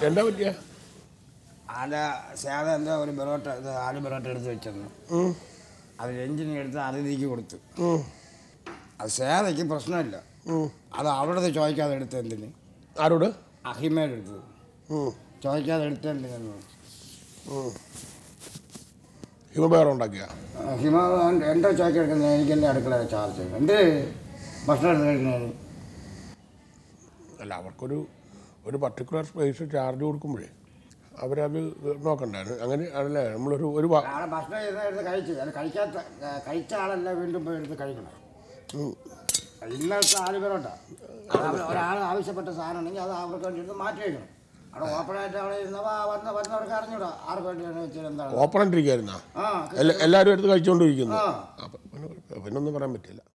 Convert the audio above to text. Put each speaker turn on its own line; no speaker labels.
എന്താ പറ്റിയ
ആല സേത എന്താ ഒരു ബെറോട്ട ഇത് ആല് ബെറോട്ട എടുത്ത് വെച്ചെന്ന് അത് എഞ്ചിന് എടുത്ത് അതിഥിക്ക് കൊടുത്തു അത് സേതയ്ക്ക് പ്രശ്നമില്ല അത് അവിടുത്തെ ചോദിക്കാതെ എടുത്ത് എന്തിന്
ആരോട്
അഹിമയുടെ എടുത്തത്
ഉം.
ചോദിക്കാതെ എടുത്ത് എന്തിനെന്ന്
ഹിമ വേറെ ഉണ്ടാക്കിയ
ഹിമ എൻ്റെ ചോദിക്കാൻ എടുക്കുന്നത് എനിക്കല്ലേ അടുക്കള ചാർജ് എന്ത് ഭക്ഷണം എടുത്ത് കഴിക്കുന്നതിന്
അല്ല അവർക്കൊരു ഒരു പർട്ടിക്കുലർ സ്പേസ് ചാർജ് കൊടുക്കുമ്പോഴേ അവരത് നോക്കണ്ടായിരുന്നു അങ്ങനെ അതല്ലേ നമ്മളൊരു ഒരു വാ-
ആളെ ഭക്ഷണം ചെയ്ത് എടുത്ത് കഴിച്ചു അത് കഴിക്കാത്ത കഴിച്ച ആളല്ല വീണ്ടും പോയി എടുത്ത് കഴിക്കണം
ഉം.
ഇന്നത്തെ ആല് പേരോട്ടാ ഒരാൾ ആവശ്യപ്പെട്ട സാധനം ഉണ്ടെങ്കിൽ അത് അവർക്ക് വേണ്ടി എടുത്ത് മാറ്റി വയ്ക്കണം അവിടെ ഓപ്പണായിട്ട് അവിടെ ഇരുന്നവ വന്ന വരുന്നവർക്ക് അറിഞ്ഞൂടാ ആർക്ക് വേണ്ടിയാണ് വെച്ചാൽ എന്താണ്
ഓപ്പൺ ഇരിക്കായിരുന്നാ
ആ
എല്ലാ എല്ലാവരും എടുത്ത് കഴിച്ചുകൊണ്ടിരിക്കുന്നു
ആ
അപ്പം പിന്നെ കുഴപ്പമില്ല. പിന്നെ ഒന്നും പറയാൻ പറ്റില്ല